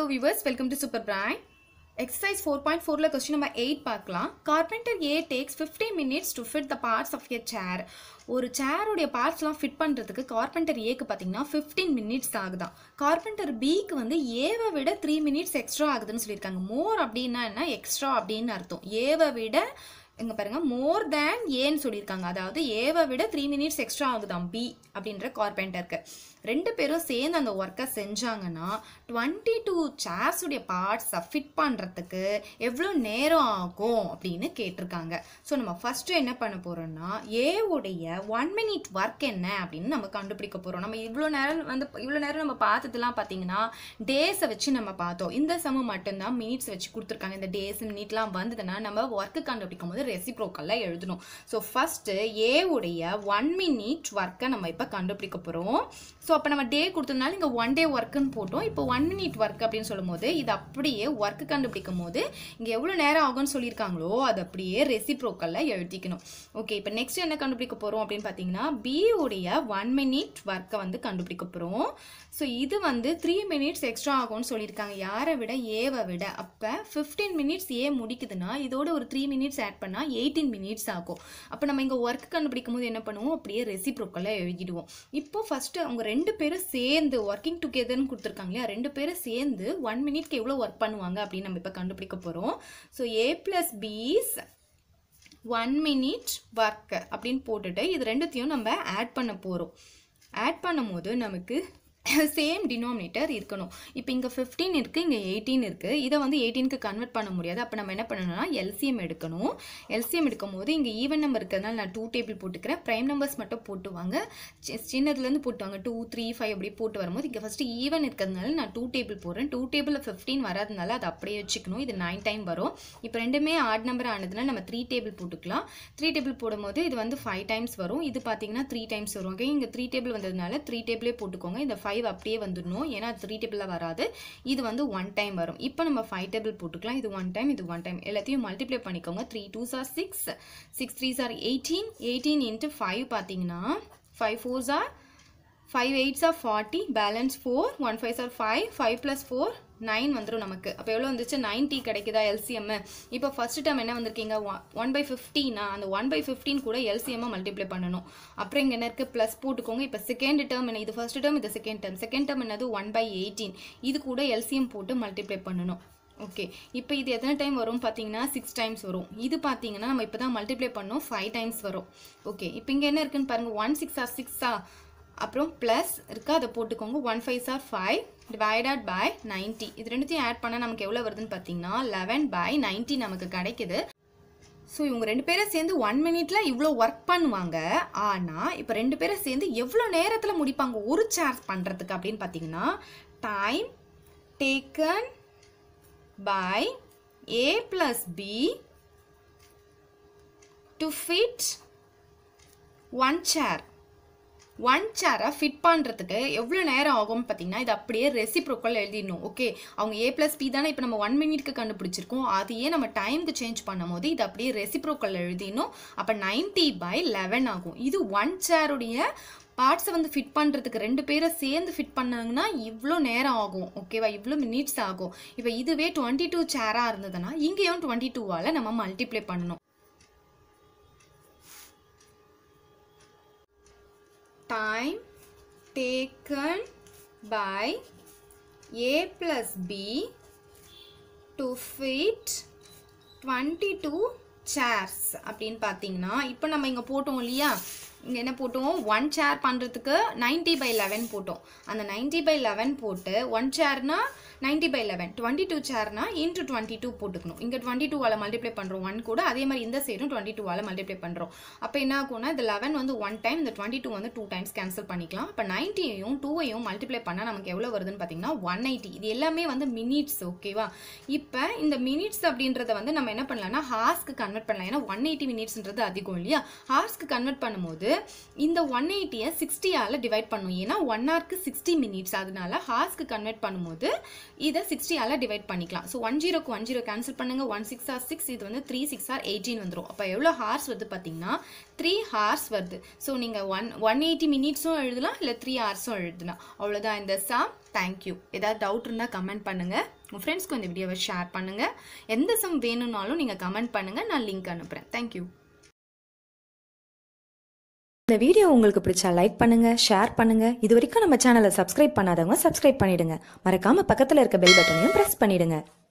viewers, welcome to Super Brain. Exercise 4.4ல question number 8 பார்க்கலாம் carpenter A takes 15 minutes to fit the parts of a chair ஒரு சேருடைய பார்ட்ஸ்லாம் fit பண்ணுறதுக்கு carpenter ஏக்கு பார்த்தீங்கன்னா fifteen minutes ஆகுதான் carpenter பிக்கு வந்து ஏவை விட த்ரீ மினிட்ஸ் எக்ஸ்ட்ரா ஆகுதுன்னு சொல்லியிருக்காங்க மோர் அப்படின்னா என்ன எக்ஸ்ட்ரா அப்படின்னு அர்த்தம் ஏவை விட இங்க பாருங்க மோர் தேன் ஏன்னு சொல்லியிருக்காங்க அதாவது ஏவை விட த்ரீ மினிட்ஸ் எக்ஸ்ட்ரா ஆகுதாம் பி அப்படின்ற கார்பெண்டருக்கு ரெண்டு பேரும் சேர்ந்து அந்த ஒர்க்கை செஞ்சாங்கன்னா டுவெண்ட்டி டூ சேர்ஸுடைய பார்ட்ஸை ஃபிட் பண்ணுறதுக்கு எவ்வளோ நேரம் ஆகும் அப்படின்னு கேட்டிருக்காங்க ஸோ நம்ம ஃபஸ்ட்டு என்ன பண்ண போகிறோம்னா ஏவுடைய ஒன் மினிட் ஒர்க் என்ன அப்படின்னு நம்ம கண்டுபிடிக்க போகிறோம் நம்ம இவ்வளோ நேரம் வந்து இவ்வளோ நேரம் நம்ம பார்த்ததுலாம் பார்த்தீங்கன்னா டேஸை வச்சு நம்ம பார்த்தோம் இந்த சம மட்டும்தான் மினிட்ஸ் வச்சு கொடுத்துருக்காங்க இந்த டேஸ் மினிட்லாம் வந்ததுன்னா நம்ம ஒர்க்கு கண்டுபிடிக்கும் போது ரெசிப்ரோக்கல்ல எழுதணும் ஸோ ஃபஸ்ட்டு ஏவுடைய ஒன் மினிட் ஒர்க்கை நம்ம இப்போ கண்டுபிடிக்க போகிறோம் ஸோ அப்போ நம்ம டே கொடுத்ததுனால இங்கே ஒன் டே ஒர்க்குன்னு போட்டோம் இப்போ ஒன் மினிட் ஒர்க் அப்படின்னு சொல்லும் போது இது அப்படியே ஒர்க்கு கண்டுபிடிக்கும் போது இங்கே எவ்வளோ நேரம் ஆகும்னு சொல்லியிருக்காங்களோ அது அப்படியே ரெசிப்ரோக்கல்ல எழுதிக்கணும் ஓகே இப்போ நெக்ஸ்ட் என்ன கண்டுபிடிக்க போகிறோம் அப்படின்னு பார்த்தீங்கன்னா பி உடைய ஒன் மினிட் ஒர்க்கை வந்து கண்டுபிடிக்க போகிறோம் ஸோ இது வந்து த்ரீ மினிட்ஸ் எக்ஸ்ட்ரா ஆகும்னு சொல்லியிருக்காங்க யாரை விட ஏவை விட அப்போ ஃபிஃப்டீன் மினிட்ஸ் ஏ முடிக்குதுன்னா இதோட ஒரு த்ரீ மினிட்ஸ் ஆட் பண்ணால் எயிட்டீன் மினிட்ஸ் ஆகும் அப்போ நம்ம இங்கே ஒர்க் கண்டுபிடிக்கும் போது என்ன பண்ணுவோம் அப்படியே ரெசிப்ரோக்கலாக எழுதிடுவோம் இப்போ ஃபஸ்ட்டு அவங்க ரெண்டு பேரும் சேர்ந்து ஒர்க்கிங் டுகெதர்னு கொடுத்துருக்காங்க இல்லையா ரெண்டு பேரும் சேர்ந்து ஒன் மினிட்க்கு எவ்வளோ ஒர்க் பண்ணுவாங்க அப்படின்னு நம்ம இப்போ கண்டுபிடிக்க போகிறோம் so A plus B's one minute work அப்படின்னு போட்டுட்டு இது ரெண்டுத்தையும் நம்ம ஆட் பண்ண போகிறோம் ஆட் பண்ணும்போது நமக்கு சேம் டினாமினேட்டர் இருக்கணும் இப்போ இங்கே ஃபிஃப்டீன் இருக்குது இங்கே எயிட்டீன் இருக்குது இதை வந்து எயிட்டீனுக்கு கன்வெர்ட் பண்ண முடியாது அப்போ நம்ம என்ன பண்ணணும்னா எல்சிஎம் எடுக்கணும் எல்சிஎம் எடுக்கும் போது இங்கே ஈவன் நம்பர் இருக்கிறதுனால நான் டூ டேபிள் போட்டுக்கிறேன் ப்ரைம் நம்பர்ஸ் மட்டும் போட்டுவாங்க சி- சின்னதுலேருந்து போட்டுவாங்க டூ த்ரீ ஃபைவ் அப்படி போட்டு வரும்போது இங்கே ஃபஸ்ட்டு ஈவன் இருக்கிறதுனால நான் டூ டேபிள் போடுறேன் டூ டேபிளில் ஃபிஃப்டீன் வராதனால அதை அப்படியே வச்சுக்கணும் இது நைன் டைம் வரும் இப்போ ரெண்டுமே ஆட் நம்பர் ஆனதுன்னா நம்ம த்ரீ டேபிள் போட்டுக்கலாம் த்ரீ டேபிள் போடும்போது இது வந்து ஃபைவ் டைம்ஸ் வரும் இது பார்த்தீங்கன்னா த்ரீ டைம்ஸ் வரும் ஓகே இங்கே த்ரீ டேபிள் வந்ததுனால த்ரீ டேபிளே போட்டுக்கோங்க இந்த ஃபைவ் அப்படியே வந்துடணும் ஏன்னா த்ரீ டேபிளில் வராது இது வந்து ஒன் டைம் வரும் இப்போ நம்ம ஃபைவ் டேபிள் போட்டுக்கலாம் இது ஒன் டைம் இது ஒன் டைம் எல்லாத்தையும் மல்டிப்ளை பண்ணிக்கோங்க த்ரீ டூ சார் சிக்ஸ் சிக்ஸ் த்ரீ சார் எயிட்டீன் எயிட்டீன் இன்ட்டு ஃபைவ் பார்த்தீங்கன்னா ஃபைவ் ஃபோர் சார் five eights are forty balance four one five சார் five five plus four nine வந்துடும் நமக்கு அப்போ எவ்வளோ வந்துச்சு நைன்ட்டி கிடைக்குதா எல்சிஎம் இப்போ ஃபர்ஸ்ட் டைம் என்ன வந்திருக்கீங்க ஒன் பை ஃபிஃப்டீனா அந்த ஒன் பை ஃபிஃப்டீன் கூட எல்சிஎம்மை மல்டிப்ளை பண்ணணும் அப்புறம் இங்கே என்ன இருக்குது ப்ளஸ் போட்டுக்கோங்க இப்போ செகண்ட் டேர்ம் என்ன இது ஃபர்ஸ்ட் டேர்ம் இது செகண்ட் டேர்ம் செகண்ட் டேர்ம் என்னது ஒன் பை எயிட்டீன் இது கூட எல்சிஎம் போட்டு மல்டிப்ளை பண்ணணும் ஓகே இப்போ இது எத்தனை டைம் வரும் பார்த்தீங்கன்னா சிக்ஸ் டைம்ஸ் வரும் இது பார்த்தீங்கன்னா நம்ம இப்போ தான் மல்டிப்ளை பண்ணோம் ஃபைவ் டைம்ஸ் வரும் ஓகே இப்போ இங்கே என்ன இருக்குன்னு பாருங்கள் ஒன் சிக்ஸ் ஆர் சிக்ஸா அப்புறம் ப்ளஸ் இருக்கா அதை போட்டுக்கோங்க ஒன் ஃபைவ் சார் ஃபைவ் டிவைடட் பை நைன்ட்டி இது ரெண்டுத்தையும் ஆட் பண்ணால் நமக்கு எவ்வளோ வருதுன்னு பார்த்தீங்கன்னா லெவன் பை நைன்ட்டி நமக்கு கிடைக்குது ஸோ இவங்க ரெண்டு பேரும் சேர்ந்து ஒன் மினிட்ல இவ்வளோ ஒர்க் பண்ணுவாங்க ஆனால் இப்போ ரெண்டு பேரும் சேர்ந்து எவ்வளோ நேரத்தில் முடிப்பாங்க ஒரு சேர் பண்ணுறதுக்கு அப்படின்னு பார்த்தீங்கன்னா time taken by A plus B to fit one chair one சேரை ஃபிட் பண்ணுறதுக்கு எவ்வளோ நேரம் ஆகும்னு பார்த்தீங்கன்னா இது அப்படியே ரெசிப்ரோக்கல் எழுதிடணும் ஓகே அவங்க ஏ ப்ளஸ் பி தானே இப்போ நம்ம ஒன் மினிட்க்கு கண்டுபிடிச்சிருக்கோம் அதையே நம்ம டைமுக்கு சேஞ்ச் பண்ணும்போது இது அப்படியே ரெசிப்ரோக்கல் எழுதிடணும் அப்போ நைன்ட்டி பை லெவன் ஆகும் இது ஒன் சேருடைய பார்ட்ஸை வந்து ஃபிட் பண்ணுறதுக்கு ரெண்டு பேரை சேர்ந்து ஃபிட் பண்ணாங்கன்னா இவ்வளோ நேரம் ஆகும் ஓகேவா இவ்வளோ மினிட்ஸ் ஆகும் இப்போ இதுவே டுவெண்ட்டி டூ சேராக இருந்ததுன்னா இங்கேயும் டுவெண்ட்டி டூவால் நம்ம மல்டிப்ளை பண்ணணும் time taken by a plus b to fit 22 chairs அப்படின்னு பார்த்தீங்கன்னா இப்போ நம்ம இங்கே போட்டோம் இல்லையா இங்கே என்ன போட்டோம் ஒன் சேர் பண்ணுறதுக்கு 90 பை லெவன் போட்டோம் அந்த 90 பை லெவன் போட்டு ஒன் சேர்னா 90 பை லெவன் டுவெண்ட்டி டூ சேர்னா இன்ட்டு டுவெண்ட்டி டூ போட்டுக்கணும் இங்கே டுவெண்ட்டி டூவால் மல்டிப்ளை பண்ணுறோம் ஒன் கூட அதே மாதிரி இந்த சைடும் டுவெண்ட்டி டூவால் மல்டிப்ளை பண்ணுறோம் அப்போ என்ன ஆகும்னா இந்த லெவன் வந்து ஒன் டைம் இந்த டுவெண்ட்டி டூ வந்து டூ டைம்ஸ் கேன்சல் பண்ணிக்கலாம் இப்போ நைன்ட்டியையும் டூவையும் மல்டிப்ளை பண்ணால் நமக்கு எவ்வளோ வருதுன்னு பார்த்தீங்கன்னா ஒன் எயிட்டி இது எல்லாமே வந்து மினிட்ஸ் ஓகேவா இப்போ இந்த மினிட்ஸ் அப்படின்றத வந்து நம்ம என்ன பண்ணலாம்னா ஹார்ஸ்க்கு கன்வெர்ட் பண்ணலாம் ஏன்னா ஒன் எயிட்டி மினிட்ஸ்ன்றது அதிகம் இல்லையா ஹார்ஸ்க்கு கன்வெர்ட் பண்ணும்போது இந்த ஒன் எயிட்டியை சிக்ஸ்டியால் டிவைட் பண்ணும் ஏன்னா ஒன் ஹவருக்கு சிக்ஸ்டி மினிட்ஸ் அதனால ஹார்ஸ்க்கு கன்வெர்ட் பண்ணும்போது இதை சிக்ஸ்டியால் டிவைட் பண்ணிக்கலாம் ஸோ ஒன் ஜீரோக்கு ஒன் ஜீரோ கேன்சல் பண்ணுங்கள் ஒன் சிக்ஸ் ஆர் சிக்ஸ் இது வந்து த்ரீ சிக்ஸ் ஆர் எயிட்டீன் வந்துடும் அப்போ எவ்வளோ ஹார்ஸ் வருது பார்த்தீங்கன்னா த்ரீ ஹார்ஸ் வருது ஸோ நீங்கள் ஒன் ஒன் எயிட்டி மினிட்ஸும் எழுதலாம் இல்லை த்ரீ ஹார்ஸும் எழுதலாம் அவ்வளோதான் இந்த சம் தேங்க்யூ ஏதாவது டவுட் இருந்தால் கமெண்ட் பண்ணுங்கள் உங்கள் ஃப்ரெண்ட்ஸ்க்கு இந்த வீடியோவை ஷேர் பண்ணுங்கள் எந்த சம் வேணும்னாலும் நீங்கள் கமெண்ட் பண்ணுங்கள் நான் லிங்க் அனுப்புகிறேன் தேங்க்யூ இந்த வீடியோ உங்களுக்கு பிடிச்சா லைக் பண்ணுங்க ஷேர் பண்ணுங்க இது வரைக்கும் நம்ம சேனலை சப்ஸ்கிரைப் பண்ணாதவங்க சப்ஸ்கிரைப் பண்ணிடுங்க மறக்காம பக்கத்துல இருக்க பெல் பட்டனையும் பிரஸ் பண்ணிடுங்க